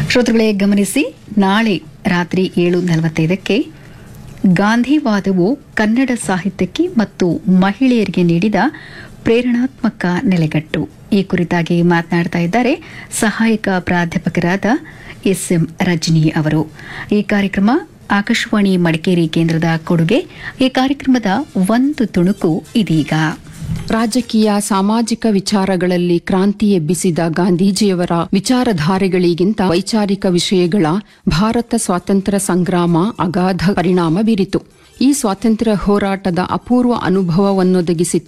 ಶ್ರೋತೃಗಳೇ ಗಮನಿಸಿ ನಾಳೆ ರಾತ್ರಿ ಏಳು ನಲವತ್ತೈದಕ್ಕೆ ಗಾಂಧಿವಾದವು ಕನ್ನಡ ಸಾಹಿತ್ಯಕ್ಕೆ ಮತ್ತು ಮಹಿಳೆಯರಿಗೆ ನೀಡಿದ ಪ್ರೇರಣಾತ್ಮಕ ನೆಲೆಗಟ್ಟು ಈ ಕುರಿತಾಗಿ ಮಾತನಾಡ್ತಾ ಇದ್ದಾರೆ ಸಹಾಯಕ ಪ್ರಾಧ್ಯಾಪಕರಾದ ಎಸ್ಎಂ ರಜನಿ ಅವರು ಈ ಕಾರ್ಯಕ್ರಮ ಆಕಾಶವಾಣಿ ಮಡಿಕೇರಿ ಕೇಂದ್ರದ ಕೊಡುಗೆ ಈ ಕಾರ್ಯಕ್ರಮದ ಒಂದು ತುಣುಕು ಇದೀಗ ರಾಜಕೀಯ ಸಾಮಾಜಿಕ ವಿಚಾರಗಳಲ್ಲಿ ಕ್ರಾಂತಿ ಎಬ್ಬಿಸಿದ ಗಾಂಧೀಜಿಯವರ ವಿಚಾರಧಾರೆಗಳಿಗಿಂತ ವೈಚಾರಿಕ ವಿಷಯಗಳ ಭಾರತ ಸ್ವಾತಂತ್ರ್ಯ ಸಂಗ್ರಾಮ ಅಗಾಧ ಪರಿಣಾಮ ಬೀರಿತು ಈ ಸ್ವಾತಂತ್ರ್ಯ ಹೋರಾಟದ ಅಪೂರ್ವ ಅನುಭವವನ್ನೊದಗಿಸಿತು